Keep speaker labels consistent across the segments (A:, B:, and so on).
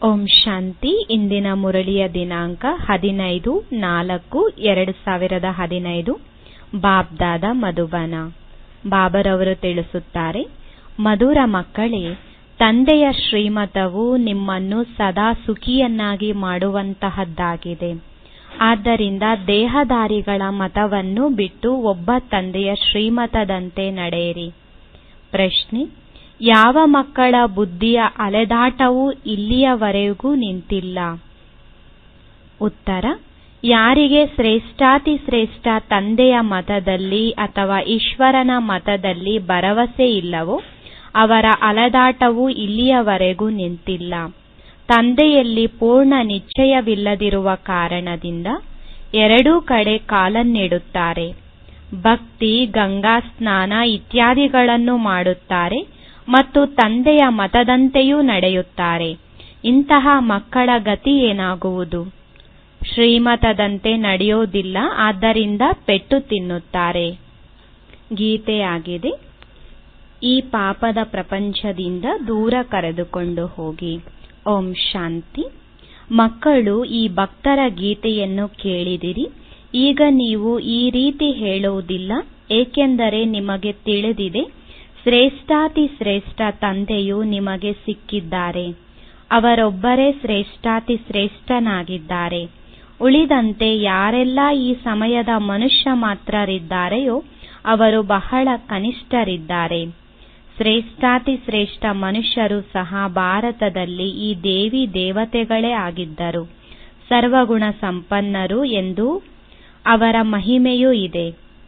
A: ಓಂ ಶಾಂತಿ ಇಂದಿನ ಮುರಳಿಯ ದಿನಾಂಕ ಹದಿನೈದು ನಾಲ್ಕು ಎರಡು ಸಾವಿರದ ಹದಿನೈದು ಬಾಬ್ದಾದ ಮಧುಬನ ಬಾಬರವರು ತಿಳಿಸುತ್ತಾರೆ ಮಧುರ ಮಕ್ಕಳೇ ತಂದೆಯ ಶ್ರೀಮತವು ನಿಮ್ಮನ್ನು ಸದಾ ಸುಖಿಯನ್ನಾಗಿ ಮಾಡುವಂತಹದ್ದಾಗಿದೆ ಆದ್ದರಿಂದ ದೇಹಧಾರಿಗಳ ಮತವನ್ನು ಬಿಟ್ಟು ಒಬ್ಬ ತಂದೆಯ ಶ್ರೀಮತದಂತೆ ನಡೆಯಿರಿ ಪ್ರಶ್ನೆ ಯಾವ ಮಕ್ಕಳ ಬುದ್ಧಿಯ ಅಲೆದಾಟವೂ ಇಲ್ಲಿಯವರೆಗೂ ನಿಂತಿಲ್ಲ ಉತ್ತರ ಯಾರಿಗೆ ಶ್ರೇಷ್ಠಾತಿ ಶ್ರೇಷ್ಠ ತಂದೆಯ ಮತದಲ್ಲಿ ಅಥವಾ ಈಶ್ವರನ ಮತದಲ್ಲಿ ಭರವಸೆ ಇಲ್ಲವೋ ಅವರ ಅಲೆದಾಟವು ಇಲ್ಲಿಯವರೆಗೂ ನಿಂತಿಲ್ಲ ತಂದೆಯಲ್ಲಿ ಪೂರ್ಣ ನಿಶ್ಚಯವಿಲ್ಲದಿರುವ ಕಾರಣದಿಂದ ಎರಡೂ ಕಡೆ ಕಾಲನ್ನಿಡುತ್ತಾರೆ ಭಕ್ತಿ ಗಂಗಾ ಸ್ನಾನ ಇತ್ಯಾದಿಗಳನ್ನು ಮಾಡುತ್ತಾರೆ ಮತ್ತು ತಂದೆಯ ಮತದಂತೆಯೂ ನಡೆಯುತ್ತಾರೆ ಇಂತಹ ಮಕ್ಕಳ ಗತಿ ಏನಾಗುವುದು ಶ್ರೀಮತದಂತೆ ನಡೆಯೋದಿಲ್ಲ ಆದ್ದರಿಂದ ಪೆಟ್ಟು ತಿನ್ನುತ್ತಾರೆ ಗೀತೆಯಾಗಿದೆ ಈ ಪಾಪದ ಪ್ರಪಂಚದಿಂದ ದೂರ ಕರೆದುಕೊಂಡು ಹೋಗಿ ಓಂ ಶಾಂತಿ ಮಕ್ಕಳು ಈ ಭಕ್ತರ ಗೀತೆಯನ್ನು ಕೇಳಿದಿರಿ ಈಗ ನೀವು ಈ ರೀತಿ ಹೇಳುವುದಿಲ್ಲ ಏಕೆಂದರೆ ನಿಮಗೆ ತಿಳಿದಿದೆ ಶ್ರೇಷ್ಠಾತಿ ಶ್ರೇಷ್ಠ ತಂದೆಯು ನಿಮಗೆ ಸಿಕ್ಕಿದ್ದಾರೆ ಅವರೊಬ್ಬರೇ ಶ್ರೇಷ್ಠಾತಿ ಶ್ರೇಷ್ಠನಾಗಿದ್ದಾರೆ ಉಳಿದಂತೆ ಯಾರೆಲ್ಲ ಈ ಸಮಯದ ಮನುಷ್ಯ ಮಾತ್ರರಿದ್ದಾರೆಯೋ ಅವರು ಬಹಳ ಕನಿಷ್ಠರಿದ್ದಾರೆ ಶ್ರೇಷ್ಠಾತಿ ಶ್ರೇಷ್ಠ ಮನುಷ್ಯರು ಸಹ ಭಾರತದಲ್ಲಿ ಈ ದೇವಿ ದೇವತೆಗಳೇ ಆಗಿದ್ದರು ಸರ್ವಗುಣ ಸಂಪನ್ನರು ಎಂದು ಅವರ ಮಹಿಮೆಯೂ ಇದೆ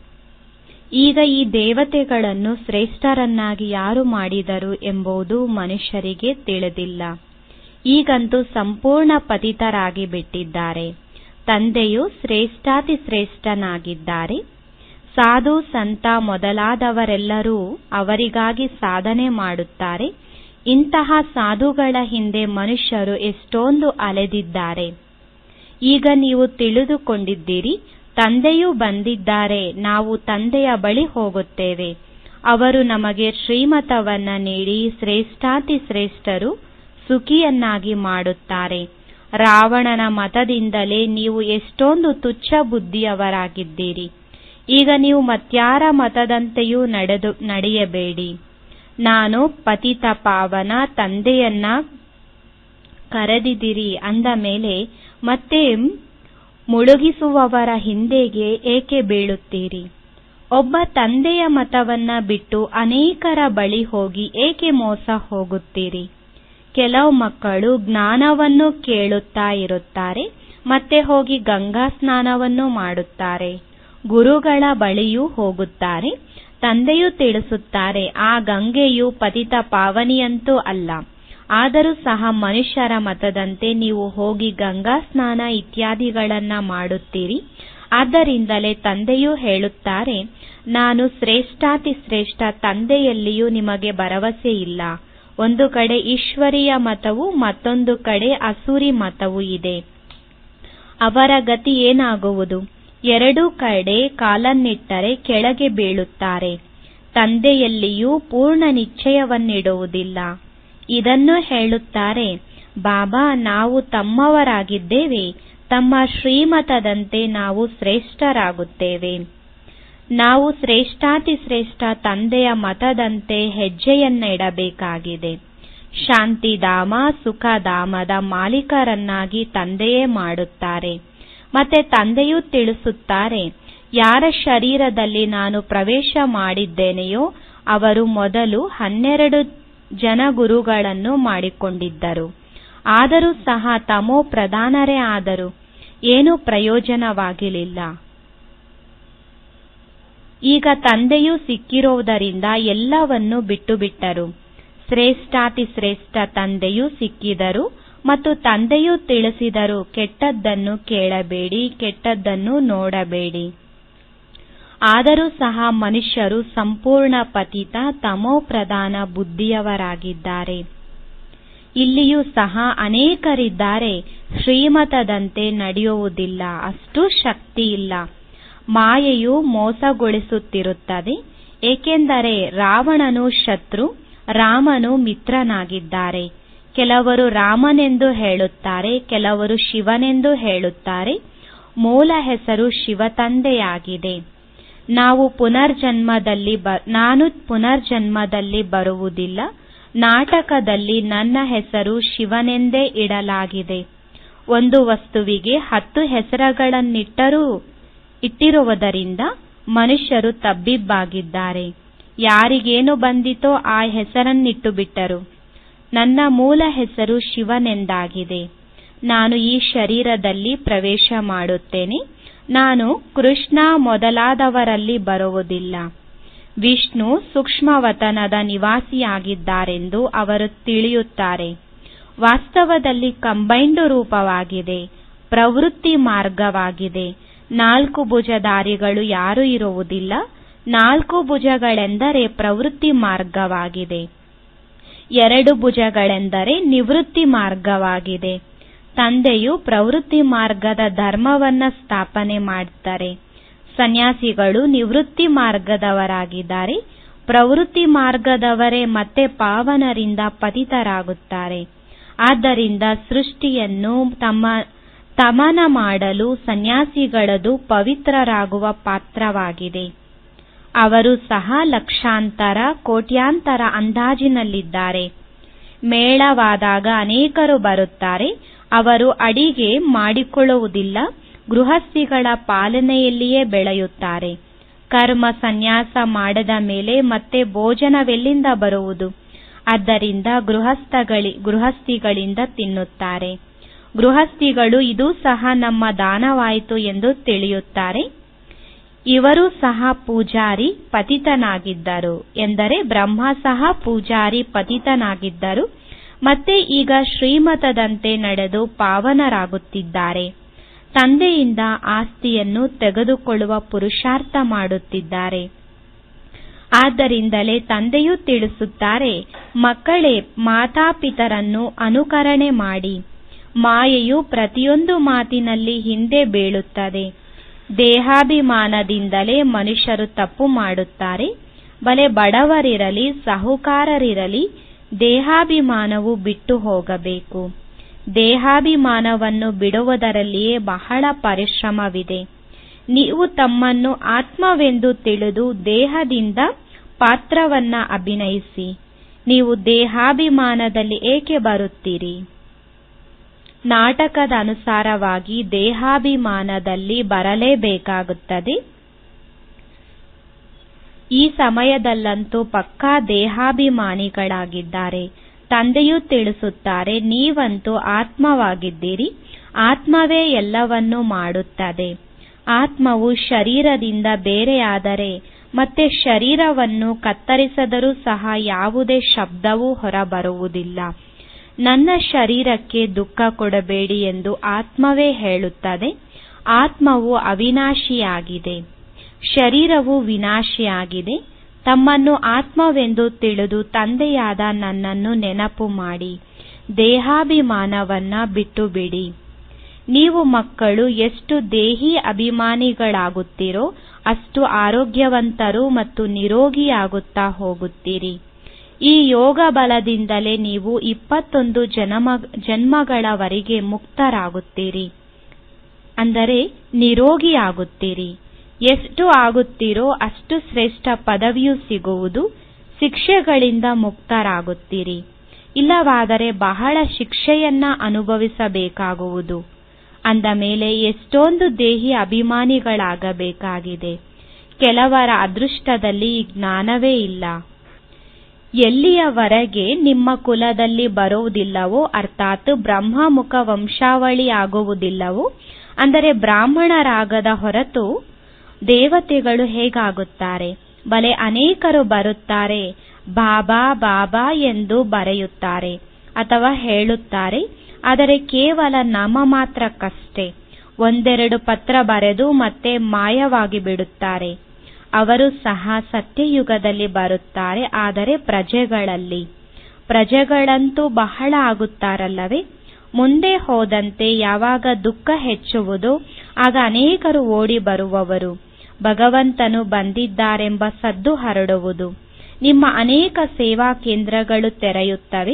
A: ಈಗ ಈ ದೇವತೆಗಳನ್ನು ಶ್ರೇಷ್ಠರನ್ನಾಗಿ ಯಾರು ಮಾಡಿದರು ಎಂಬುದು ಮನುಷ್ಯರಿಗೆ ತಿಳಿದಿಲ್ಲ ಈಗಂತೂ ಸಂಪೂರ್ಣ ಪತಿತರಾಗಿ ಬಿಟ್ಟಿದ್ದಾರೆ ತಂದೆಯು ಶ್ರೇಷ್ಠಾತಿ ಶ್ರೇಷ್ಠನಾಗಿದ್ದಾರೆ ಸಾಧು ಸಂತ ಮೊದಲಾದವರೆಲ್ಲರೂ ಅವರಿಗಾಗಿ ಸಾಧನೆ ಮಾಡುತ್ತಾರೆ ಇಂತಹ ಸಾಧುಗಳ ಹಿಂದೆ ಮನುಷ್ಯರು ಎಷ್ಟೊಂದು ಅಲೆದಿದ್ದಾರೆ ಈಗ ನೀವು ತಿಳಿದುಕೊಂಡಿದ್ದೀರಿ ತಂದೆಯೂ ಬಂದಿದ್ದಾರೆ ನಾವು ತಂದೆಯ ಬಳಿ ಹೋಗುತ್ತೇವೆ ಅವರು ನಮಗೆ ಶ್ರೀಮತವನ್ನ ನೀಡಿ ಶ್ರೇಷ್ಠಾತಿ ಶ್ರೇಷ್ಠರು ಸುಖಿಯನ್ನಾಗಿ ಮಾಡುತ್ತಾರೆ ರಾವಣನ ಮತದಿಂದಲೇ ನೀವು ಎಷ್ಟೊಂದು ತುಚ್ಛ ಬುದ್ಧಿಯವರಾಗಿದ್ದೀರಿ ಈಗ ನೀವು ಮತ್ಯಾರ ಮತದಂತೆಯೂ ನಡೆದು ನಡೆಯಬೇಡಿ ನಾನು ಪತಿತ ಪಾವನ ತಂದೆಯನ್ನ ಕರೆದಿದ್ದೀರಿ ಅಂದ ಮೇಲೆ ಮತ್ತೆ ಮುಳುಗಿಸುವವರ ಹಿಂದೆಗೆ ಏಕೆ ಬೀಳುತ್ತೀರಿ ಒಬ್ಬ ತಂದೆಯ ಮತವನ್ನ ಬಿಟ್ಟು ಅನೇಕರ ಬಳಿ ಹೋಗಿ ಏಕೆ ಮೋಸ ಹೋಗುತ್ತೀರಿ ಕೆಲವು ಮಕ್ಕಳು ಜ್ಞಾನವನ್ನು ಕೇಳುತ್ತಾ ಇರುತ್ತಾರೆ ಮತ್ತೆ ಹೋಗಿ ಗಂಗಾ ಸ್ನಾನವನ್ನು ಮಾಡುತ್ತಾರೆ ಗುರುಗಳ ಬಳಿಯೂ ಹೋಗುತ್ತಾರೆ ತಂದೆಯೂ ತಿಳಿಸುತ್ತಾರೆ ಆ ಗಂಗೆಯು ಪತಿತ ಪಾವನಿಯಂತೂ ಅಲ್ಲ ಆದರೂ ಸಹ ಮನುಷ್ಯರ ಮತದಂತೆ ನೀವು ಹೋಗಿ ಗಂಗಾ ಸ್ನಾನ ಇತ್ಯಾದಿಗಳನ್ನ ಮಾಡುತ್ತೀರಿ ಆದ್ದರಿಂದಲೇ ತಂದೆಯೂ ಹೇಳುತ್ತಾರೆ ನಾನು ಶ್ರೇಷ್ಠಾತಿ ಶ್ರೇಷ್ಠ ತಂದೆಯಲ್ಲಿಯೂ ನಿಮಗೆ ಭರವಸೆ ಇಲ್ಲ ಒಂದು ಕಡೆ ಈಶ್ವರೀಯ ಮತವು ಮತ್ತೊಂದು ಕಡೆ ಅಸುರಿ ಮತವೂ ಇದೆ ಅವರ ಗತಿ ಏನಾಗುವುದು ಎರಡೂ ಕಡೆ ಕಾಲನ್ನಿಟ್ಟರೆ ಕೆಳಗೆ ಬೀಳುತ್ತಾರೆ ತಂದೆಯಲ್ಲಿಯೂ ಪೂರ್ಣ ನಿಶ್ಚಯವನ್ನಿಡುವುದಿಲ್ಲ ಇದನ್ನು ಹೇಳುತ್ತಾರೆ ಬಾಬಾ ನಾವು ತಮ್ಮವರಾಗಿದ್ದೇವೆ ತಮ್ಮ ಶ್ರೀಮತದಂತೆ ನಾವು ಶ್ರೇಷ್ಠರಾಗುತ್ತೇವೆ ನಾವು ಶ್ರೇಷ್ಠಾತಿ ಶ್ರೇಷ್ಠ ತಂದೆಯ ಮತದಂತೆ ಹೆಜ್ಜೆಯನ್ನಿಡಬೇಕಾಗಿದೆ ಶಾಂತಿಧಾಮ ಸುಖಧಾಮದ ಮಾಲೀಕರನ್ನಾಗಿ ತಂದೆಯೇ ಮಾಡುತ್ತಾರೆ ಮತ್ತೆ ತಂದೆಯೂ ತಿಳಿಸುತ್ತಾರೆ ಯಾರ ಶರೀರದಲ್ಲಿ ನಾನು ಪ್ರವೇಶ ಮಾಡಿದ್ದೇನೆಯೋ ಅವರು ಮೊದಲು ಹನ್ನೆರಡು ಜನ ಗುರುಗಳನ್ನು ಮಾಡಿಕೊಂಡಿದ್ದರು ಆದರೂ ಸಹ ತಮೋ ಪ್ರಧಾನರೇ ಆದರು ಏನೂ ಪ್ರಯೋಜನವಾಗಿಲಿಲ್ಲ ಈಗ ತಂದೆಯೂ ಸಿಕ್ಕಿರುವುದರಿಂದ ಎಲ್ಲವನ್ನೂ ಬಿಟ್ಟುಬಿಟ್ಟರು ಶ್ರೇಷ್ಠಾತಿ ಶ್ರೇಷ್ಠ ತಂದೆಯೂ ಸಿಕ್ಕಿದರು ಮತ್ತು ತಂದೆಯೂ ತಿಳಿಸಿದರು ಕೆಟ್ಟದ್ದನ್ನು ಕೇಳಬೇಡಿ ಕೆಟ್ಟದ್ದನ್ನು ನೋಡಬೇಡಿ ಆದರೂ ಸಹ ಮನುಷ್ಯರು ಸಂಪೂರ್ಣ ಪತಿತ ತಮೋ ಪ್ರಧಾನ ಬುದ್ಧಿಯವರಾಗಿದ್ದಾರೆ ಇಲ್ಲಿಯೂ ಸಹ ಅನೇಕರಿದ್ದಾರೆ ಶ್ರೀಮತದಂತೆ ನಡೆಯುವುದಿಲ್ಲ ಅಷ್ಟು ಶಕ್ತಿ ಇಲ್ಲ ಮಾಯೆಯು ಮೋಸಗೊಳಿಸುತ್ತಿರುತ್ತದೆ ಏಕೆಂದರೆ ರಾವಣನು ಶತ್ರು ರಾಮನು ಮಿತ್ರನಾಗಿದ್ದಾರೆ ಕೆಲವರು ರಾಮನೆಂದು ಹೇಳುತ್ತಾರೆ ಕೆಲವರು ಶಿವನೆಂದು ಹೇಳುತ್ತಾರೆ ಮೂಲ ಹೆಸರು ಶಿವತಂದೆಯಾಗಿದೆ ನಾವು ಪುನರ್ಜನ್ಮದಲ್ಲಿ ಬ ನಾನು ಪುನರ್ಜನ್ಮದಲ್ಲಿ ಬರುವುದಿಲ್ಲ ನಾಟಕದಲ್ಲಿ ನನ್ನ ಹೆಸರು ಶಿವನೆಂದೇ ಇಡಲಾಗಿದೆ ಒಂದು ವಸ್ತುವಿಗೆ ಹತ್ತು ಹೆಸರುಗಳನ್ನಿಟ್ಟರೂ ಇಟ್ಟಿರುವುದರಿಂದ ಮನುಷ್ಯರು ತಬ್ಬಿಬ್ಬಾಗಿದ್ದಾರೆ ಯಾರಿಗೇನು ಬಂದಿತೋ ಆ ಹೆಸರನ್ನಿಟ್ಟು ಬಿಟ್ಟರು ನನ್ನ ಮೂಲ ಹೆಸರು ಶಿವನೆಂದಾಗಿದೆ ನಾನು ಈ ಶರೀರದಲ್ಲಿ ಪ್ರವೇಶ ಮಾಡುತ್ತೇನೆ ನಾನು ಕೃಷ್ಣ ಮೊದಲಾದವರಲ್ಲಿ ಬರುವುದಿಲ್ಲ ವಿಷ್ಣು ಸೂಕ್ಷ್ಮವತನದ ನಿವಾಸಿಯಾಗಿದ್ದಾರೆಂದು ಅವರು ತಿಳಿಯುತ್ತಾರೆ ವಾಸ್ತವದಲ್ಲಿ ಕಂಬೈಂಡ್ ರೂಪವಾಗಿದೆ ಪ್ರವೃತ್ತಿ ಮಾರ್ಗವಾಗಿದೆ ನಾಲ್ಕು ಭುಜಧಾರಿಗಳು ಯಾರೂ ಇರುವುದಿಲ್ಲ ನಾಲ್ಕು ಭುಜಗಳೆಂದರೆ ಪ್ರವೃತ್ತಿ ಮಾರ್ಗವಾಗಿದೆ ಎರಡು ಭುಜಗಳೆಂದರೆ ನಿವೃತ್ತಿ ಮಾರ್ಗವಾಗಿದೆ ತಂದೆಯು ಪ್ರವೃತ್ತಿ ಮಾರ್ಗದ ಧರ್ಮವನ್ನ ಸ್ಥಾಪನೆ ಮಾಡ್ತಾರೆ ಸನ್ಯಾಸಿಗಳು ನಿವೃತ್ತಿ ಮಾರ್ಗದವರಾಗಿದ್ದಾರೆ ಪ್ರವೃತ್ತಿ ಮಾರ್ಗದವರೇ ಮತ್ತೆ ಪಾವನರಿಂದ ಪತಿತರಾಗುತ್ತಾರೆ ಆದ್ದರಿಂದ ಸೃಷ್ಟಿಯನ್ನು ತಮ್ಮ ತಮನ ಮಾಡಲು ಸನ್ಯಾಸಿಗಳದು ಪವಿತ್ರರಾಗುವ ಪಾತ್ರವಾಗಿದೆ ಅವರು ಸಹ ಲಕ್ಷಾಂತರ ಕೋಟ್ಯಾಂತರ ಅಂದಾಜಿನಲ್ಲಿದ್ದಾರೆ ಮೇಳವಾದಾಗ ಅನೇಕರು ಬರುತ್ತಾರೆ ಅವರು ಅಡಿಗೆ ಮಾಡಿಕೊಳ್ಳುವುದಿಲ್ಲ ಗೃಹಸ್ಥಿಗಳ ಪಾಲನೆಯಲ್ಲಿಯೇ ಬೆಳೆಯುತ್ತಾರೆ ಕರ್ಮ ಸನ್ಯಾಸ ಮಾಡದ ಮೇಲೆ ಮತ್ತೆ ಭೋಜನವೆಲ್ಲಿಂದ ಬರುವುದು ಆದ್ದರಿಂದ ಗೃಹಸ್ಥಗಳಿ ಗೃಹಸ್ಥಿಗಳಿಂದ ತಿನ್ನುತ್ತಾರೆ ಗೃಹಸ್ಥಿಗಳು ಇದು ಸಹ ನಮ್ಮ ದಾನವಾಯಿತು ಎಂದು ತಿಳಿಯುತ್ತಾರೆ ಇವರು ಸಹ ಪೂಜಾರಿ ಪತಿತನಾಗಿದ್ದರು ಎಂದರೆ ಬ್ರಹ್ಮ ಸಹ ಪೂಜಾರಿ ಪತಿತನಾಗಿದ್ದರು ಮತ್ತೆ ಈಗ ಶ್ರೀಮತದಂತೆ ನಡೆದು ಪಾವನರಾಗುತ್ತಿದ್ದಾರೆ ತಂದೆಯಿಂದ ಆಸ್ತಿಯನ್ನು ತೆಗೆದುಕೊಳ್ಳುವ ಪುರುಷಾರ್ಥ ಮಾಡುತ್ತಿದ್ದಾರೆ ಆದ್ದರಿಂದಲೇ ತಂದೆಯೂ ತಿಳಿಸುತ್ತಾರೆ ಮಕ್ಕಳೇ ಮಾತಾಪಿತರನ್ನು ಅನುಕರಣೆ ಮಾಡಿ ಮಾಯೆಯು ಪ್ರತಿಯೊಂದು ಮಾತಿನಲ್ಲಿ ಹಿಂದೆ ಬೀಳುತ್ತದೆ ದೇಹಾಭಿಮಾನದಿಂದಲೇ ಮನುಷ್ಯರು ತಪ್ಪು ಮಾಡುತ್ತಾರೆ ಬಲೆ ಬಡವರಿರಲಿ ಸಾಹುಕಾರರಿರಲಿ ದೇಹಾಭಿಮಾನವು ಬಿಟ್ಟು ಹೋಗಬೇಕು ದೇಹಾಭಿಮಾನವನ್ನು ಬಿಡುವುದರಲ್ಲಿಯೇ ಬಹಳ ಪರಿಶ್ರಮವಿದೆ ನೀವು ತಮ್ಮನ್ನು ಆತ್ಮವೆಂದು ತಿಳಿದು ದೇಹದಿಂದ ಪಾತ್ರವನ್ನ ಅಭಿನಯಿಸಿ ನೀವು ದೇಹಾಭಿಮಾನದಲ್ಲಿ ಏಕೆ ಬರುತ್ತೀರಿ ನಾಟಕದ ಅನುಸಾರವಾಗಿ ದೇಹಾಭಿಮಾನದಲ್ಲಿ ಬರಲೇಬೇಕಾಗುತ್ತದೆ ಈ ಸಮಯದಲ್ಲಂತೂ ಪಕ್ಕಾ ದೇಹಾಭಿಮಾನಿಗಳಾಗಿದ್ದಾರೆ ತಂದೆಯೂ ತಿಳಿಸುತ್ತಾರೆ ನೀವಂತೂ ಆತ್ಮವಾಗಿದ್ದೀರಿ ಆತ್ಮವೇ ಎಲ್ಲವನ್ನೂ ಮಾಡುತ್ತದೆ ಆತ್ಮವು ಶರೀರದಿಂದ ಬೇರೆಯಾದರೆ ಮತ್ತೆ ಶರೀರವನ್ನು ಕತ್ತರಿಸಿದರೂ ಸಹ ಯಾವುದೇ ಶಬ್ದವೂ ಹೊರಬರುವುದಿಲ್ಲ ನನ್ನ ಶರೀರಕ್ಕೆ ದುಃಖ ಕೊಡಬೇಡಿ ಎಂದು ಆತ್ಮವೇ ಹೇಳುತ್ತದೆ ಆತ್ಮವು ಅವಿನಾಶಿಯಾಗಿದೆ ಶರೀರವು ವಿನಾಶಿಯಾಗಿದೆ ತಮ್ಮನ್ನು ಆತ್ಮವೆಂದು ತಿಳಿದು ತಂದೆಯಾದ ನನ್ನನ್ನು ನೆನಪು ಮಾಡಿ ದೇಹಾಭಿಮಾನವನ್ನ ಬಿಟ್ಟು ಬಿಡಿ ನೀವು ಮಕ್ಕಳು ಎಷ್ಟು ದೇಹಿ ಅಭಿಮಾನಿಗಳಾಗುತ್ತೀರೋ ಅಷ್ಟು ಆರೋಗ್ಯವಂತರು ಮತ್ತು ನಿರೋಗಿಯಾಗುತ್ತಾ ಹೋಗುತ್ತೀರಿ ಈ ಯೋಗ ಬಲದಿಂದಲೇ ನೀವು ಇಪ್ಪತ್ತೊಂದು ಜನ್ಮ ಜನ್ಮಗಳವರೆಗೆ ಮುಕ್ತರಾಗುತ್ತೀರಿ ಅಂದರೆ ನಿರೋಗಿಯಾಗುತ್ತೀರಿ ಎಷ್ಟು ಆಗುತ್ತೀರೋ ಅಷ್ಟು ಶ್ರೇಷ್ಠ ಪದವಿಯೂ ಸಿಗುವುದು ಶಿಕ್ಷೆಗಳಿಂದ ಮುಕ್ತರಾಗುತ್ತೀರಿ ಇಲ್ಲವಾದರೆ ಬಹಳ ಶಿಕ್ಷೆಯನ್ನ ಅನುಭವಿಸಬೇಕಾಗುವುದು ಅಂದ ಮೇಲೆ ಎಷ್ಟೊಂದು ದೇಹಿ ಅಭಿಮಾನಿಗಳಾಗಬೇಕಾಗಿದೆ ಕೆಲವರ ಅದೃಷ್ಟದಲ್ಲಿ ಈ ಜ್ಞಾನವೇ ಇಲ್ಲ ಎಲ್ಲಿಯವರೆಗೆ ನಿಮ್ಮ ಕುಲದಲ್ಲಿ ಬರುವುದಿಲ್ಲವೋ ಅರ್ಥಾತ್ ಬ್ರಹ್ಮಮುಖ ವಂಶಾವಳಿ ಆಗುವುದಿಲ್ಲವೋ ಅಂದರೆ ಬ್ರಾಹ್ಮಣರಾಗದ ಹೊರತು ದೇವತೆಗಳು ಹೇಗಾಗುತ್ತಾರೆ ಬಲೆ ಅನೇಕರು ಬರುತ್ತಾರೆ ಬಾಬಾ ಬಾಬಾ ಎಂದು ಬರೆಯುತ್ತಾರೆ ಅಥವಾ ಹೇಳುತ್ತಾರೆ ಆದರೆ ಕೇವಲ ನಾಮ ಮಾತ್ರಕ್ಕಷ್ಟೇ ಒಂದೆರಡು ಪತ್ರ ಬರೆದು ಮತ್ತೆ ಮಾಯವಾಗಿ ಬಿಡುತ್ತಾರೆ ಅವರು ಸಹ ಸತ್ಯಯುಗದಲ್ಲಿ ಬರುತ್ತಾರೆ ಆದರೆ ಪ್ರಜೆಗಳಲ್ಲಿ ಪ್ರಜೆಗಳಂತೂ ಬಹಳ ಆಗುತ್ತಾರಲ್ಲವೇ ಮುಂದೆ ಹೋದಂತೆ ಯಾವಾಗ ದುಃಖ ಹೆಚ್ಚುವುದೋ ಆಗ ಅನೇಕರು ಓಡಿ ಬರುವವರು ಭಗವಂತನು ಬಂದಿದ್ದಾರೆಂಬ ಸದ್ದು ಹರಡುವುದು ನಿಮ್ಮ ಅನೇಕ ಸೇವಾ ಕೇಂದ್ರಗಳು ತೆರೆಯುತ್ತವೆ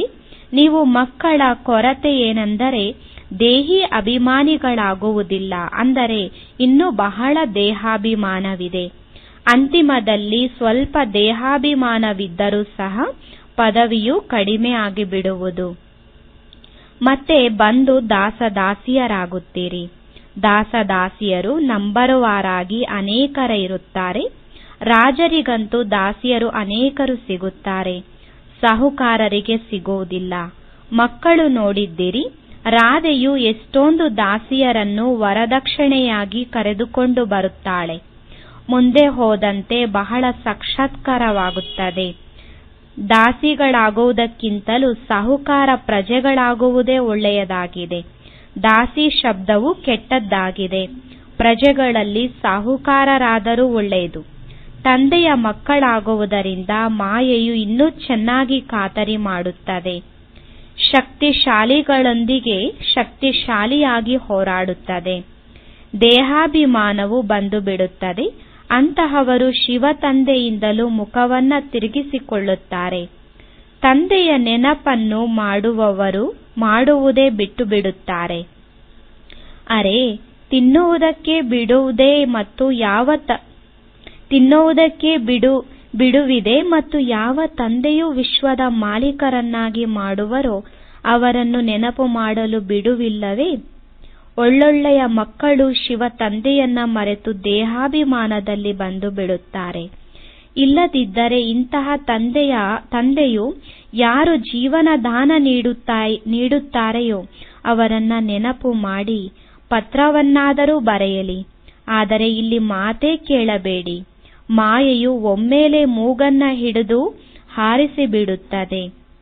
A: ನೀವು ಮಕ್ಕಳ ಕೊರತೆ ಏನೆಂದರೆ ದೇಹಿ ಅಭಿಮಾನಿಗಳಾಗುವುದಿಲ್ಲ ಅಂದರೆ ಇನ್ನೂ ಬಹಳ ದೇಹಾಭಿಮಾನವಿದೆ ಅಂತಿಮದಲ್ಲಿ ಸ್ವಲ್ಪ ದೇಹಾಭಿಮಾನವಿದ್ದರೂ ಸಹ ಪದವಿಯು ಕಡಿಮೆ ಆಗಿಬಿಡುವುದು ಮತ್ತೆ ಬಂದು ದಾಸದಾಸಿಯರಾಗುತ್ತೀರಿ ದಾಸದಾಸಿಯರು ನಂಬರುವಾರಾಗಿ ಅನೇಕರ ಇರುತ್ತಾರೆ ರಾಜರಿಗಂತೂ ದಾಸಿಯರು ಅನೇಕರು ಸಿಗುತ್ತಾರೆ ಸಾಹುಕಾರರಿಗೆ ಸಿಗುವುದಿಲ್ಲ ಮಕ್ಕಳು ನೋಡಿದ್ದೀರಿ ರಾಧೆಯು ಎಷ್ಟೊಂದು ದಾಸಿಯರನ್ನು ವರದಕ್ಷಿಣೆಯಾಗಿ ಕರೆದುಕೊಂಡು ಬರುತ್ತಾಳೆ ಮುಂದೆ ಹೋದಂತೆ ಬಹಳ ಸಾಕ್ಷಾತ್ಕಾರವಾಗುತ್ತದೆ ದಾಸಿಗಳಾಗುವುದಕ್ಕಿಂತಲೂ ಸಾಹುಕಾರ ಪ್ರಜೆಗಳಾಗುವುದೇ ಒಳ್ಳೆಯದಾಗಿದೆ ದಾಸಿ ಶಬ್ದವು ಕೆಟ್ಟದ್ದಾಗಿದೆ ಪ್ರಜೆಗಳಲ್ಲಿ ಸಾಹುಕಾರರಾದರೂ ಒಳ್ಳೆಯದು ತಂದೆಯ ಮಕ್ಕಳಾಗುವುದರಿಂದ ಮಾಯೆಯು ಇನ್ನೂ ಚೆನ್ನಾಗಿ ಖಾತರಿ ಮಾಡುತ್ತದೆ ಶಕ್ತಿಶಾಲಿಗಳೊಂದಿಗೆ ಶಕ್ತಿಶಾಲಿಯಾಗಿ ಹೋರಾಡುತ್ತದೆ ದೇಹಾಭಿಮಾನವು ಬಂದು ಬಿಡುತ್ತದೆ ಅಂತಹವರು ಶಿವ ತಂದೆಯಿಂದಲೂ ಮುಖವನ್ನ ತಿರುಗಿಸಿಕೊಳ್ಳುತ್ತಾರೆ ತಂದೆಯ ನೆನಪನ್ನು ಮಾಡುವವರು ಮಾಡುವುದೇ ಬಿಟ್ಟು ಬಿಡುತ್ತಾರೆ ಅರೆ ತಿನ್ನುವುದಕ್ಕೆ ಬಿಡುವುದೇ ಮತ್ತು ಯಾವ ತಿನ್ನುವುದಕ್ಕೆ ಬಿಡು ಬಿಡುವಿದೆ ಮತ್ತು ಯಾವ ತಂದೆಯು ವಿಶ್ವದ ಮಾಲೀಕರನ್ನಾಗಿ ಮಾಡುವರೋ ಅವರನ್ನು ನೆನಪು ಮಾಡಲು ಬಿಡುವಿಲ್ಲವೇ ಒಳ್ಳೊಳ್ಳೆಯ ಮಕ್ಕಳು ಶಿವ ತಂದೆಯನ್ನ ಮರೆತು ದೇಹಾಭಿಮಾನದಲ್ಲಿ ಬಂದು ಬಿಡುತ್ತಾರೆ ಇಲ್ಲದಿದ್ದರೆ ಇಂತಹ ತಂದೆಯ ತಂದೆಯು ಯಾರು ಜೀವನ ದಾನ ನೀಡುತ್ತಾರೆಯೋ ಅವರನ್ನ ನೆನಪು ಮಾಡಿ ಪತ್ರವನ್ನಾದರೂ ಬರೆಯಲಿ ಆದರೆ ಇಲ್ಲಿ ಮಾತೇ ಕೇಳಬೇಡಿ ಮಾಯೆಯು ಒಮ್ಮೆಲೆ ಮೂಗನ್ನ ಹಿಡಿದು ಹಾರಿಸಿಬಿಡುತ್ತದೆ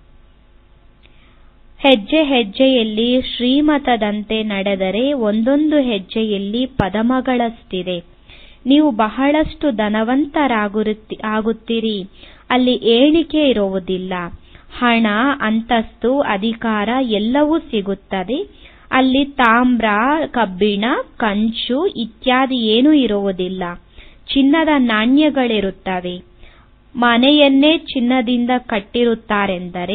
A: ಹೆಜ್ಜೆ ಹೆಜ್ಜೆಯಲ್ಲಿ ಶ್ರೀಮತದಂತೆ ನಡೆದರೆ ಒಂದೊಂದು ಹೆಜ್ಜೆಯಲ್ಲಿ ಪದಮಗಳಷ್ಟಿದೆ ನೀವು ಬಹಳಷ್ಟು ಧನವಂತರಾಗುತ್ತೀರಿ ಅಲ್ಲಿ ಏಣಿಕೆ ಇರುವುದಿಲ್ಲ ಹಣ ಅಂತಸ್ತು ಅಧಿಕಾರ ಎಲ್ಲವೂ ಸಿಗುತ್ತದೆ ಅಲ್ಲಿ ತಾಮ್ರ ಕಬ್ಬಿಣ ಕಂಚು ಇತ್ಯಾದಿ ಏನೂ ಇರುವುದಿಲ್ಲ ಚಿನ್ನದ ನಾಣ್ಯಗಳಿರುತ್ತವೆ ಮನೆಯನ್ನೇ ಚಿನ್ನದಿಂದ ಕಟ್ಟಿರುತ್ತಾರೆಂದರೆ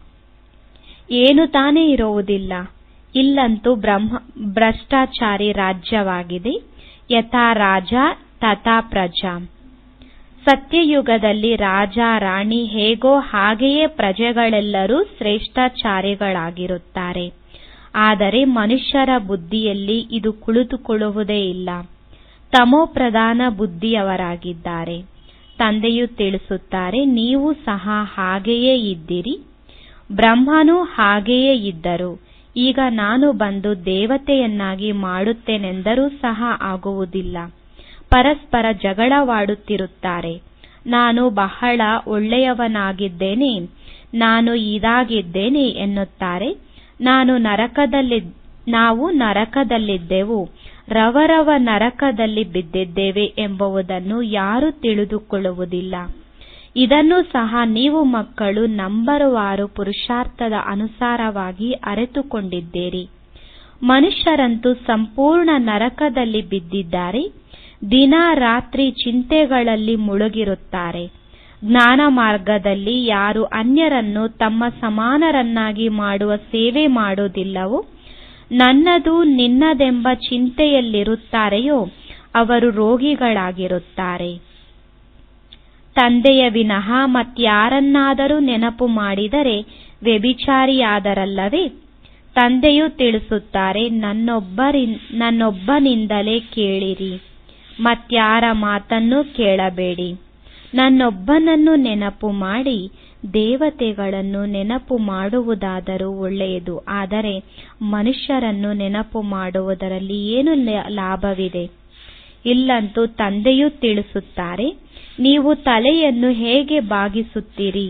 A: ಏನು ತಾನೇ ಇರುವುದಿಲ್ಲ ಇಲ್ಲಂತೂ ಬ್ರಹ್ಮ ಭ್ರಷ್ಟಾಚಾರಿ ರಾಜ್ಯವಾಗಿದೆ ಯಥಾ ರಾಜ ತಥಾ ಪ್ರಜಾ ಸತ್ಯಯುಗದಲ್ಲಿ ರಾಜ ರಾಣಿ ಹೇಗೋ ಹಾಗೆಯೇ ಪ್ರಜೆಗಳೆಲ್ಲರೂ ಶ್ರೇಷ್ಠಾಚಾರಿಗಳಾಗಿರುತ್ತಾರೆ ಆದರೆ ಮನುಷ್ಯರ ಬುದ್ಧಿಯಲ್ಲಿ ಇದು ಕುಳಿತುಕೊಳ್ಳುವುದೇ ಇಲ್ಲ ತಮೋಪ್ರಧಾನ ಬುದ್ಧಿಯವರಾಗಿದ್ದಾರೆ ತಂದೆಯು ತಿಳಿಸುತ್ತಾರೆ ನೀವು ಸಹ ಹಾಗೆಯೇ ಇದ್ದಿರಿ ಬ್ರಹ್ಮನೂ ಹಾಗೆಯೇ ಇದ್ದರು ಈಗ ನಾನು ಬಂದು ದೇವತೆಯನ್ನಾಗಿ ಮಾಡುತ್ತೇನೆಂದರೂ ಸಹ ಆಗುವುದಿಲ್ಲ ಪರಸ್ಪರ ಜಗಳವಾಡುತ್ತಿರುತ್ತಾರೆ ನಾನು ಬಹಳ ಒಳ್ಳೆಯವನಾಗಿದ್ದೇನೆ ನಾನು ಇದಾಗಿದ್ದೇನೆ ಎನ್ನುತ್ತಾರೆ ನಾನು ನರಕದಲ್ಲಿ ನಾವು ನರಕದಲ್ಲಿದ್ದೆವು ರವರವ ನರಕದಲ್ಲಿ ಬಿದ್ದಿದ್ದೇವೆ ಎಂಬುದನ್ನು ಯಾರೂ ತಿಳಿದುಕೊಳ್ಳುವುದಿಲ್ಲ ಇದನ್ನು ಸಹ ನೀವು ಮಕ್ಕಳು ನಂಬರುವಾರು ಪುರುಷಾರ್ಥದ ಅನುಸಾರವಾಗಿ ಅರಿತುಕೊಂಡಿದ್ದೀರಿ ಮನುಷ್ಯರಂತೂ ಸಂಪೂರ್ಣ ನರಕದಲ್ಲಿ ಬಿದ್ದಿದ್ದಾರೆ ದಿನ ರಾತ್ರಿ ಚಿಂತೆಗಳಲ್ಲಿ ಮುಳುಗಿರುತ್ತಾರೆ ಜ್ಞಾನ ಮಾರ್ಗದಲ್ಲಿ ಯಾರು ಅನ್ಯರನ್ನು ತಮ್ಮ ಸಮಾನರನ್ನಾಗಿ ಮಾಡುವ ಸೇವೆ ಮಾಡುವುದಿಲ್ಲವೋ ನನ್ನದು ನಿನ್ನದೆಂಬ ಚಿಂತೆಯಲ್ಲಿರುತ್ತಾರೆಯೋ ಅವರು ರೋಗಿಗಳಾಗಿರುತ್ತಾರೆ ತಂದೆಯ ವಿನಃ ಮತ್ಯಾರನ್ನಾದರೂ ನೆನಪು ಮಾಡಿದರೆ ವ್ಯಭಿಚಾರಿಯಾದರಲ್ಲವೇ ತಂದೆಯು ತಿಳಿಸುತ್ತಾರೆ ನನ್ನೊಬ್ಬನಿಂದಲೇ ಕೇಳಿರಿ ಮತ್ಯಾರ ಮಾತನ್ನೂ ಕೇಳಬೇಡಿ ನನ್ನೊಬ್ಬನನ್ನು ನೆನಪು ಮಾಡಿ ದೇವತೆಗಳನ್ನು ನೆನಪು ಮಾಡುವುದಾದರೂ ಒಳ್ಳೆಯದು ಆದರೆ ಮನುಷ್ಯರನ್ನು ನೆನಪು ಮಾಡುವುದರಲ್ಲಿ ಏನು ಲಾಭವಿದೆ ಇಲ್ಲಂತೂ ತಂದೆಯೂ ತಿಳಿಸುತ್ತಾರೆ ನೀವು ತಲೆಯನ್ನು ಹೇಗೆ ಬಾಗಿಸುತ್ತೀರಿ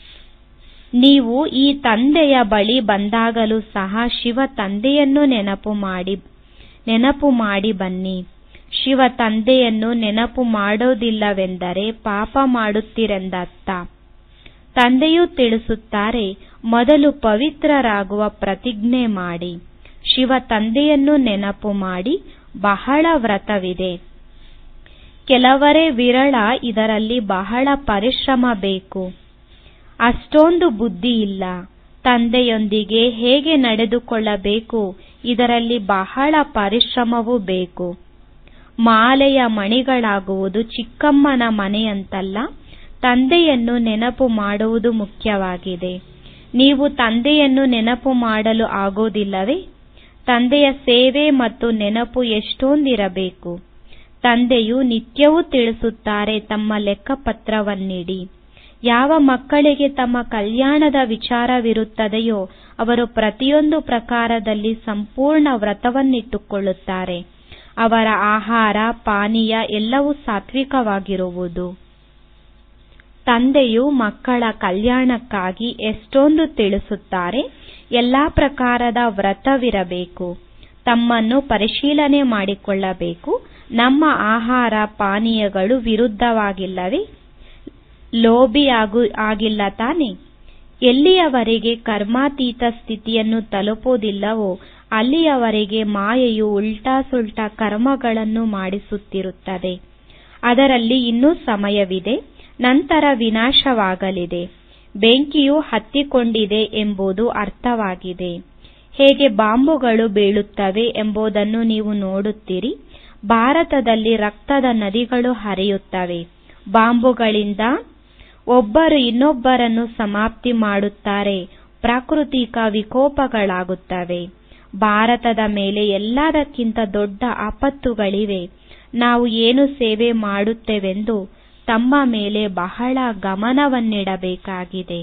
A: ನೀವು ಈ ತಂದೆಯ ಬಳಿ ಬಂದಾಗಲೂ ಸಹ ಶಿವ ತಂದೆಯನ್ನು ನೆನಪು ಮಾಡಿ ನೆನಪು ಮಾಡಿ ಬನ್ನಿ ಶಿವ ತಂದೆಯನ್ನು ನೆನಪು ಮಾಡೋದಿಲ್ಲವೆಂದರೆ ಪಾಪ ಮಾಡುತ್ತೀರೆಂದರ್ಥ ತಂದೆಯೂ ತಿಳಿಸುತ್ತಾರೆ ಮೊದಲು ಪವಿತ್ರರಾಗುವ ಪ್ರತಿಜ್ಞೆ ಮಾಡಿ ಶಿವ ತಂದೆಯನ್ನು ನೆನಪು ಮಾಡಿ ಬಹಳ ವ್ರತವಿದೆ ಕೆಲವರೇ ವಿರಳ ಇದರಲ್ಲಿ ಬಹಳ ಪರಿಶ್ರಮ ಬೇಕು ಅಷ್ಟೊಂದು ಬುದ್ಧಿ ಇಲ್ಲ ತಂದೆಯೊಂದಿಗೆ ಹೇಗೆ ನಡೆದುಕೊಳ್ಳಬೇಕು ಇದರಲ್ಲಿ ಬಹಳ ಪರಿಶ್ರಮವೂ ಬೇಕು ಮಾಲೆಯ ಮಣಿಗಳಾಗುವುದು ಚಿಕ್ಕಮ್ಮನ ಮನೆಯಂತಲ್ಲ ತಂದೆಯನ್ನು ನೆನಪು ಮಾಡುವುದು ಮುಖ್ಯವಾಗಿದೆ ನೀವು ತಂದೆಯನ್ನು ನೆನಪು ಮಾಡಲು ಆಗೋದಿಲ್ಲವೇ ತಂದೆಯ ಸೇವೆ ಮತ್ತು ನೆನಪು ಎಷ್ಟೊಂದಿರಬೇಕು ತಂದೆಯು ನಿತ್ಯವೂ ತಿಳಿಸುತ್ತಾರೆ ತಮ್ಮ ಲೆಕ್ಕಪತ್ರವನ್ನಿಡಿ ಯಾವ ಮಕ್ಕಳಿಗೆ ತಮ್ಮ ಕಲ್ಯಾಣದ ವಿಚಾರವಿರುತ್ತದೆಯೋ ಅವರು ಪ್ರತಿಯೊಂದು ಪ್ರಕಾರದಲ್ಲಿ ಸಂಪೂರ್ಣ ವ್ರತವನ್ನಿಟ್ಟುಕೊಳ್ಳುತ್ತಾರೆ ಅವರ ಆಹಾರ ಪಾನೀಯ ಎಲ್ಲವೂ ಸಾತ್ವಿಕವಾಗಿರುವುದು ತಂದೆಯು ಮಕ್ಕಳ ಕಲ್ಯಾಣಕ್ಕಾಗಿ ಎಷ್ಟೊಂದು ತಿಳಿಸುತ್ತಾರೆ ಎಲ್ಲಾ ಪ್ರಕಾರದ ವ್ರತವಿರಬೇಕು ತಮ್ಮನ್ನು ಪರಿಶೀಲನೆ ಮಾಡಿಕೊಳ್ಳಬೇಕು ನಮ್ಮ ಆಹಾರ ಪಾನೀಯಗಳು ವಿರುದ್ಧವಾಗಿಲ್ಲವೇ ಲೋಭಿ ಆಗಿಲ್ಲ ತಾನೆ ಎಲ್ಲಿಯವರೆಗೆ ಕರ್ಮಾತೀತ ಸ್ಥಿತಿಯನ್ನು ತಲುಪುವುದಿಲ್ಲವೋ ಅಲ್ಲಿಯವರೆಗೆ ಮಾಯೆಯು ಉಲ್ಟಾ ಸುಲ್ಟಾ ಕರ್ಮಗಳನ್ನು ಮಾಡಿಸುತ್ತಿರುತ್ತದೆ ಅದರಲ್ಲಿ ಇನ್ನೂ ಸಮಯವಿದೆ ನಂತರ ವಿನಾಶವಾಗಲಿದೆ ಬೆಂಕಿಯು ಹತ್ತಿಕೊಂಡಿದೆ ಎಂಬುದು ಅರ್ಥವಾಗಿದೆ ಹೇಗೆ ಬಾಂಬುಗಳು ಬೀಳುತ್ತವೆ ಎಂಬುದನ್ನು ನೀವು ನೋಡುತ್ತೀರಿ ಭಾರತದಲ್ಲಿ ರಕ್ತದ ನದಿಗಳು ಹರಿಯುತ್ತವೆ ಬಾಂಬುಗಳಿಂದ ಒಬ್ಬರು ಇನ್ನೊಬ್ಬರನ್ನು ಸಮಾಪ್ತಿ ಮಾಡುತ್ತಾರೆ ಪ್ರಾಕೃತಿಕ ವಿಕೋಪಗಳಾಗುತ್ತವೆ ಭಾರತದ ಮೇಲೆ ಎಲ್ಲದಕ್ಕಿಂತ ದೊಡ್ಡ ಆಪತ್ತುಗಳಿವೆ ನಾವು ಏನು ಸೇವೆ ಮಾಡುತ್ತೇವೆಂದು ತಮ್ಮ ಮೇಲೆ ಬಹಳ ಗಮನವನ್ನಿಡಬೇಕಾಗಿದೆ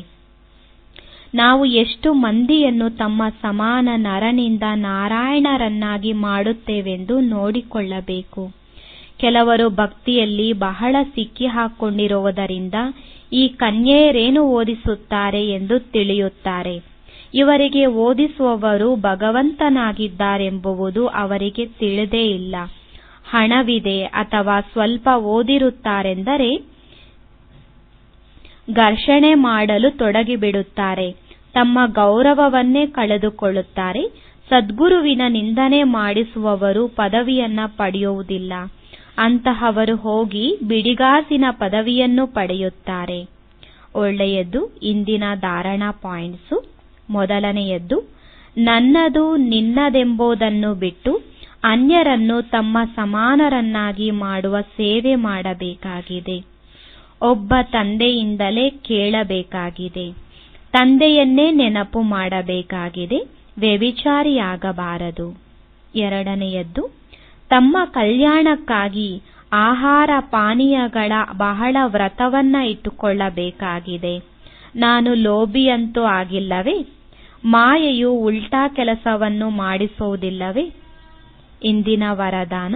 A: ನಾವು ಎಷ್ಟು ಮಂದಿಯನ್ನು ತಮ್ಮ ಸಮಾನ ನರನಿಂದ ನಾರಾಯಣರನ್ನಾಗಿ ಮಾಡುತ್ತೇವೆಂದು ನೋಡಿಕೊಳ್ಳಬೇಕು ಕೆಲವರು ಭಕ್ತಿಯಲ್ಲಿ ಬಹಳ ಸಿಕ್ಕಿಹಾಕೊಂಡಿರುವುದರಿಂದ ಈ ಕನ್ಯೆಯರೇನು ಓದಿಸುತ್ತಾರೆ ಎಂದು ತಿಳಿಯುತ್ತಾರೆ ಇವರಿಗೆ ಓದಿಸುವವರು ಭಗವಂತನಾಗಿದ್ದಾರೆಂಬುದು ಅವರಿಗೆ ತಿಳಿದೇ ಇಲ್ಲ ಹಣವಿದೆ ಅಥವಾ ಸ್ವಲ್ಪ ಓದಿರುತ್ತಾರೆಂದರೆ ಘರ್ಷಣೆ ಮಾಡಲು ತೊಡಗಿಬಿಡುತ್ತಾರೆ ತಮ್ಮ ಗೌರವವನ್ನೇ ಕಳೆದುಕೊಳ್ಳುತ್ತಾರೆ ಸದ್ಗುರುವಿನ ನಿಂದನೆ ಮಾಡಿಸುವವರು ಪದವಿಯನ್ನ ಪಡೆಯುವುದಿಲ್ಲ ಅಂತಹವರು ಹೋಗಿ ಬಿಡಿಗಾಸಿನ ಪದವಿಯನ್ನು ಪಡೆಯುತ್ತಾರೆ ಒಳ್ಳೆಯದು ಇಂದಿನ ಧಾರಣಾ ಪಾಯಿಂಟ್ಸು ಮೊದಲನೆಯದ್ದು ನನ್ನದು ನಿನ್ನದೆಂಬುದನ್ನು ಬಿಟ್ಟು ಅನ್ಯರನ್ನು ತಮ್ಮ ಸಮಾನರನ್ನಾಗಿ ಮಾಡುವ ಸೇವೆ ಮಾಡಬೇಕಾಗಿದೆ ಒಬ್ಬ ತಂದೆಯಿಂದಲೇ ಕೇಳಬೇಕಾಗಿದೆ ತಂದೆಯನ್ನೇ ನೆನಪು ಮಾಡಬೇಕಾಗಿದೆ ವ್ಯಭಿಚಾರಿಯಾಗಬಾರದು ಎರಡನೆಯದ್ದು ತಮ್ಮ ಕಲ್ಯಾಣಕ್ಕಾಗಿ ಆಹಾರ ಪಾನೀಯಗಳ ಬಹಳ ವ್ರತವನ್ನ ಇಟ್ಟುಕೊಳ್ಳಬೇಕಾಗಿದೆ ನಾನು ಲೋಭಿಯಂತೂ ಆಗಿಲ್ಲವೇ ಮಾಯೆಯು ಉಲ್ಟಾ ಕೆಲಸವನ್ನು ಮಾಡಿಸುವುದಿಲ್ಲವೇ ಇಂದಿನ ವರದಾನ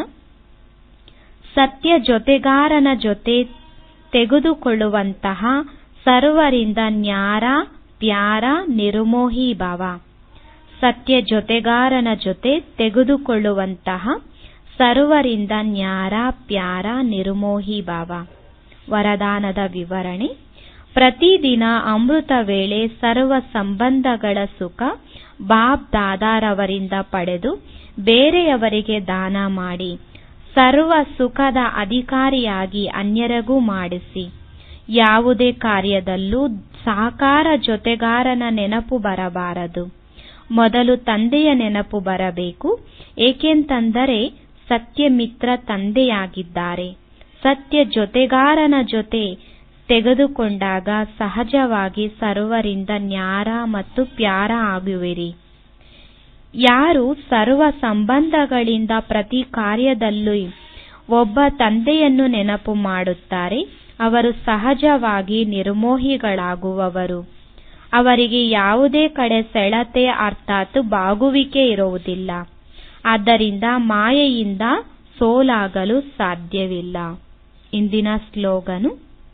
A: ಸತ್ಯ ಜೊತೆಗಾರನ ಜೊತೆ ತೆಗೆದುಕೊಳ್ಳುವಂತಹ ಸರ್ವರಿಂದ ನ್ಯಾರ ಪ್ಯಾರ ನಿರ್ಮೋಹಿ ಭವ ಸತ್ಯ ಜೊತೆಗಾರನ ಜೊತೆ ತೆಗೆದುಕೊಳ್ಳುವಂತಹ ಸರ್ವರಿಂದ ನ್ಯಾರ ಪ್ಯಾರ ನಿರ್ಮೋಹಿ ಭಾವ ವರದಾನದ ವಿವರಣೆ ಪ್ರತಿದಿನ ಅಮೃತ ವೇಳೆ ಸರ್ವ ಸಂಬಂಧಗಳ ಸುಖ ಬಾಬ್ ದಾದಾರವರಿಂದ ಪಡೆದು ಬೇರೆಯವರಿಗೆ ದಾನ ಮಾಡಿ ಸರ್ವ ಸುಖದ ಅಧಿಕಾರಿಯಾಗಿ ಅನ್ಯರಿಗೂ ಮಾಡಿಸಿ ಯಾವುದೇ ಕಾರ್ಯದಲ್ಲೂ ಸಹಕಾರ ಜೊತೆಗಾರನ ನೆನಪು ಬರಬಾರದು ಮೊದಲು ತಂದೆಯ ನೆನಪು ಬರಬೇಕು ಏಕೆಂತಂದರೆ ಸತ್ಯ ಮಿತ್ರ ತಂದೆಯಾಗಿದ್ದಾರೆ ಸತ್ಯ ಜೊತೆಗಾರನ ಜೊತೆ ತೆಗೆದುಕೊಂಡಾಗ ಸಹಜವಾಗಿ ಸರ್ವರಿಂದ ನ್ಯಾರ ಮತ್ತು ಪ್ಯಾರ ಆಗುವಿರಿ ಯಾರು ಸರ್ವ ಸಂಬಂಧಗಳಿಂದ ಪ್ರತಿ ಕಾರ್ಯದಲ್ಲೂ ಒಬ್ಬ ತಂದೆಯನ್ನು ನೆನಪು ಮಾಡುತ್ತಾರೆ ಅವರು ಸಹಜವಾಗಿ ನಿರ್ಮೋಹಿಗಳಾಗುವವರು ಅವರಿಗೆ ಯಾವುದೇ ಕಡೆ ಸೆಳೆತ ಅರ್ಥಾತ್ ಬಾಗುವಿಕೆ ಇರುವುದಿಲ್ಲ ಆದ್ದರಿಂದ ಮಾಯೆಯಿಂದ ಸೋಲಾಗಲು ಸಾಧ್ಯವಿಲ್ಲ ಇಂದಿನ ಸ್ಲೋಗನು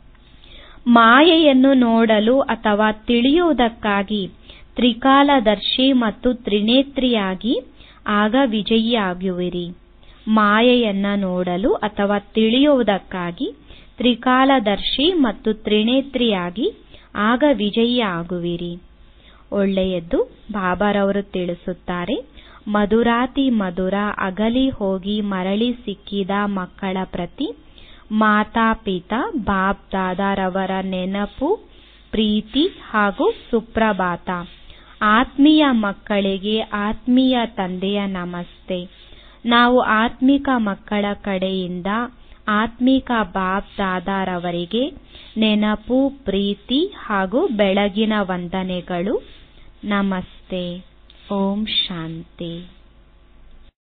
A: ಮಾಯೆಯನ್ನು ನೋಡಲು ಅಥವಾ ತಿಳಿಯುವುದಕ್ಕಾಗಿ ತ್ರಿಕಾಲದರ್ಶಿ ಮತ್ತು ತ್ರಿನೇತ್ರಿಯಾಗಿ ಆಗ ವಿಜಯಿಯಾಗುವಿರಿ ಮಾಯೆಯನ್ನ ನೋಡಲು ಅಥವಾ ತಿಳಿಯುವುದಕ್ಕಾಗಿ ತ್ರಿಕಾಲದರ್ಶಿ ಮತ್ತು ತ್ರಿನೇತ್ರಿಯಾಗಿ ಆಗ ವಿಜಯಿ ಆಗುವಿರಿ ಒಳ್ಳೆಯದ್ದು ಬಾಬಾರವರು ತಿಳಿಸುತ್ತಾರೆ ಮಧುರಾತಿ ಮಧುರ ಅಗಲಿ ಹೋಗಿ ಮರಳಿ ಸಿಕ್ಕಿದ ಮಕ್ಕಳ ಪ್ರತಿ ಮಾತಾ ಪಿತಾ ಬಾಪ್ ದಾದಾರವರ ನೆನಪು ಪ್ರೀತಿ ಹಾಗೂ ಸುಪ್ರಭಾತ ಆತ್ಮೀಯ ಮಕ್ಕಳಿಗೆ ಆತ್ಮೀಯ ತಂದೆಯ ನಮಸ್ತೆ ನಾವು ಆತ್ಮಿಕ ಮಕ್ಕಳ ಕಡೆಯಿಂದ ಆತ್ಮಿಕ ಬಾಪ್ ದಾದಾರವರಿಗೆ ನೆನಪು ಪ್ರೀತಿ ಹಾಗೂ ಬೆಳಗಿನ ವಂದನೆಗಳು ನಮಸ್ತೆ ಓಂ ಶಾಂತಿ